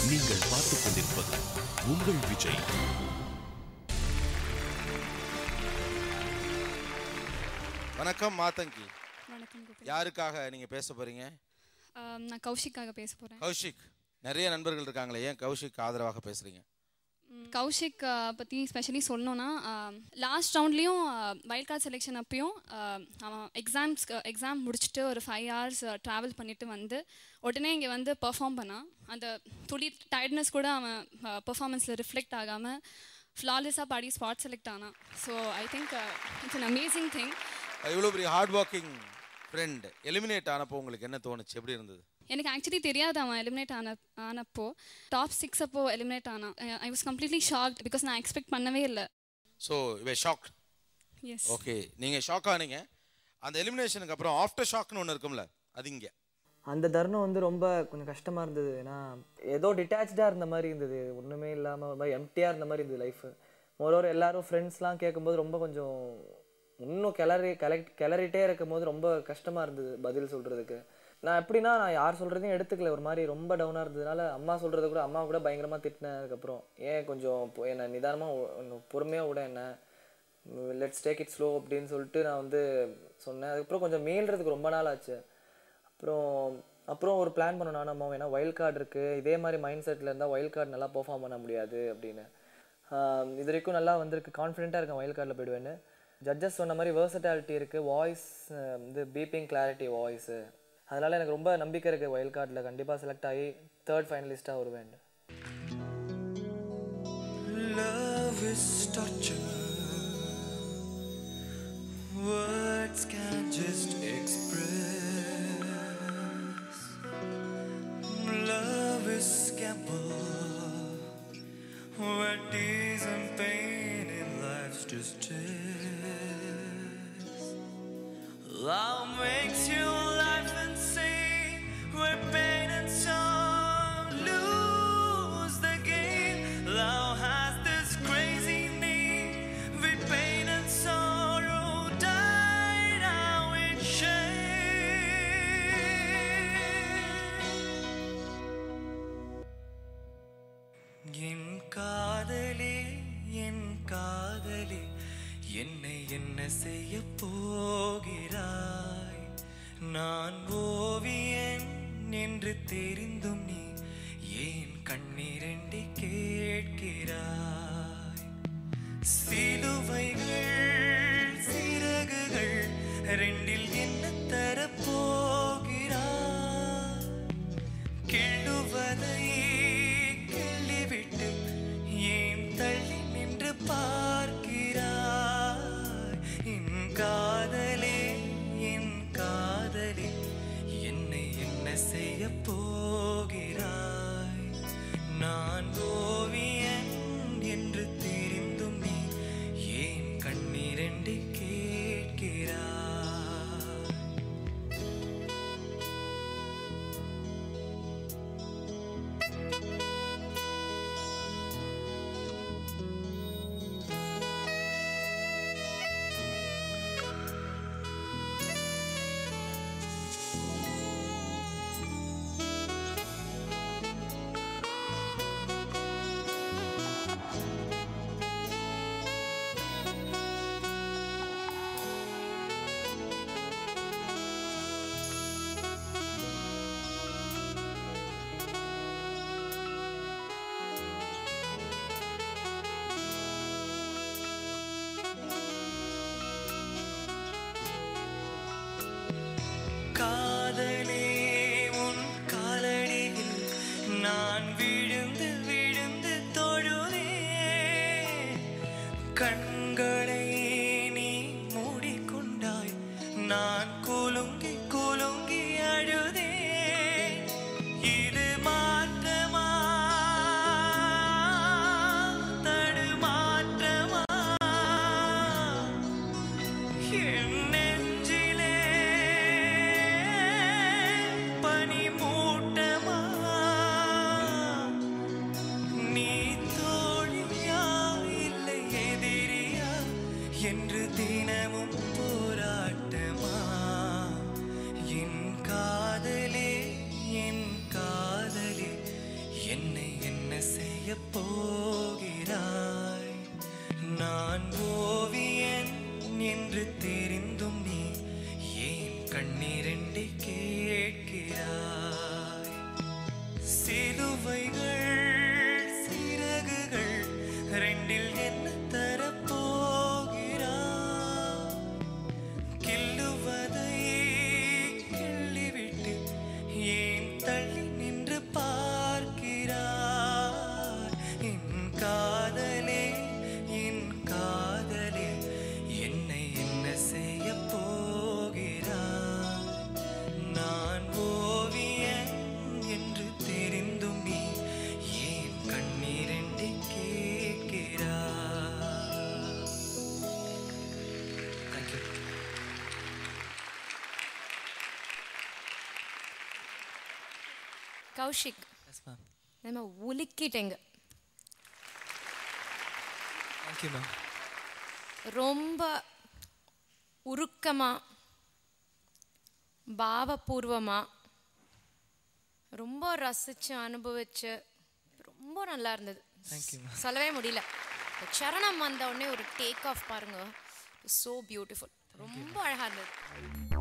நீங்கள் பார்த்துக் கொண்டிருப்பது உங்கள் விஜய் வணக்கம் மாத்தங்கி வணக்கம் கோபி யாருக்காக நீங்க பேச போறீங்க ஆம், நான் கௌஷிக்காக பேச போகிறேன் கௌஷிக் நிறைய நண்பர்கள் இருக்காங்களே ஏன் கௌஷிக் ஆதரவாக பேசுறீங்க கௌஷிக் ஆ, பற்றி ஸ்பெஷலி சொல்லணும்னா லாஸ்ட் ரவுண்ட்லேயும் வைல்ட் கார்டு செலெக்ஷன் அப்பயும் ஆ, அவன் எக்ஸாம்ஸ் எக்ஸாம் முடிச்சுட்டு ஒரு ஃபைவ் ஹவர்ஸ் ட்ராவல் பண்ணிட்டு வந்து உடனே இங்கே வந்து பெர்ஃபார்ம் பண்ணான் அந்த துளி டயர்ட்னஸ் கூட அவன் பெர்ஃபார்மன்ஸில் ரிஃப்ளெக்ட் ஆகாமல் ஃப்ளாலெஸ்ஸாக பாடி ஸ்பாட் செலக்ட் ஆனான் so I think it's an amazing thing இவ்வளோ பெரிய ஹார்ட் ஒர்க்கிங் ஃப்ரெண்ட் எலிமினேட் ஆனப்போ உங்களுக்கு என்ன தோணுச்சு எப்படி இருந்தது எனக்கு ஆக்சுவலி தெரியாது அவன் எலிமினேட் ஆன ஆனப்போ டாப் சிக்ஸ் அப்போ எலிமினேட் ஆனான் I was completely shocked because நான் எக்ஸ்பெக்ட் பண்ணவே இல்லை ஸோ இவே ஷாக் எஸ் ஓகே நீங்க ஷாக் ஆனீங்க அந்த எலிமினேஷனுக்கு அப்புறம் ஆஃப்டர் ஷாக்னு ஒன்று இருக்கும்ல அது இங்கே அந்த தருணம் வந்து ரொம்ப கொஞ்சம் கஷ்டமாக இருந்தது ஏன்னா ஏதோ டிட்டாச்சாக இருந்த மாதிரி இருந்தது ஒன்றுமே இல்லாமல் ஒரு மாதிரி எம்டியாக இருந்த மாதிரி இருந்தது லைஃப் மோரோவர் எல்லாரும் ஃப்ரெண்ட்ஸ்லாம் கேட்கும்போது ரொம்ப கொஞ்சம் இன்னும் கிளறி கலெக்ட் கிளறிட்டே இருக்கும்போது ரொம்ப கஷ்டமாக இருந்தது பதில் சொல்கிறதுக்கு நான் எப்படின்னா நான் யார் சொல்கிறதையும் எடுத்துக்கல ஒரு மாதிரி ரொம்ப டவுனாக இருந்ததுனால அம்மா சொல்கிறத கூட அம்மா கூட பயங்கரமாக திட்டினேன் அதுக்கப்புறம் ஏன் கொஞ்சம் பொ- என்னை நிதானமாக பொறுமையாக விட என்ன லெட்ஸ் டேக் இட் ஸ்லோ அப்படின்னு சொல்லிட்டு நான் வந்து சொன்னேன் அதுக்கப்புறம் கொஞ்சம் மீள்றதுக்கு ரொம்ப நாள் ஆச்சு அப்புறம் அப்புறம் ஒரு பிளான் பண்ணோம் நானும் அம்மாவும் ஏன்னா வைல்ட் கார்டு இருக்குது இதே மாதிரி மைண்ட் செட்டில் இருந்தால் வைல்ட் கார்டு நல்லா பெர்ஃபார்ம் பண்ண முடியாது அப்படின்னு ஆஹ் இது வரைக்கும் நல்லா வந்திருக்கு கான்ஃபிடென்ட்டாக இருக்கேன் வைல்ட் கார்டில் போயிடுவேன்னு ஜட்ஜஸ் சொன்ன மாதிரி வேர்சட்டாலிட்டி இருக்குது வாய்ஸ் இது பீப்பிங் கிளாரிட்டி வாய்ஸு அதனால் எனக்கு ரொம்ப நம்பிக்கை இருக்குது வைல்ட் கார்டில் கண்டிப்பாக செலக்ட் ஆகி தேர்ட் ஃபைனலிஸ்ட்டாக வருவேன் Love is torture. Words can't just express. Love is gamble. Where tears and pain in life's just test. Love makes your life insane. Where pain and sorrow lose the game. Love has this crazy name. With pain and sorrow die now in shame. என் காதலே என் காதலே என்னை என்ன செய்ய போகிறாய் நான் ஓவியன் என்று தெரிந்தும் நீ ஏன் கண்ணீரண்டி கேட்கிறாய் சிலுவைகள் சிறகுகள் ரெண்டில் என்ன தரப்போகிறாய் கிள்ளுவதை கிள்ளிவிட்டு ஏன் தள்ளி நின்று பார்க்கிறாய் என் காதலே என் காதலே என்னை என்ன செய்ய போகிறாய் செய்ய போகிறாய் நான் ஓவியன் என்று தெரிந்தும் நீ ஏன் கண்ணீரெண்டை கேட்கிறாய் சிலுவைகள் சிறகுகள் ரெண்டில் என்ன தரப்போகிறாய் கில்லுவதை கிள்ளிவிட்டு ஏன் தள்ளி நின்று பார்க்கிறார் என் காதலே என் காதலே என்னை என்ன செய்ய போகிறார் நான் ஓவியன் என்று தெரிந்தும் நீ ஏன் கண்ணீரெண்டி கேட்கிறார் தேங்க்யூ கௌஷிக் எஸ் மேம் நம்ம உலுக்கிட்டேங்க தேங்க்யூ மேம் ரொம்ப உருக்கமாக பாவபூர்வமாக ரொம்ப ரசித்து அனுபவிச்சு ரொம்ப நல்லா இருந்தது Thank you, ma'am. சொல்லவே முடியல இந்த சரணம் வந்த உடனே ஒரு டேக் ஆஃப் பாருங்க ஸோ பியூட்டிஃபுல் ரொம்ப அழகாக இருந்தது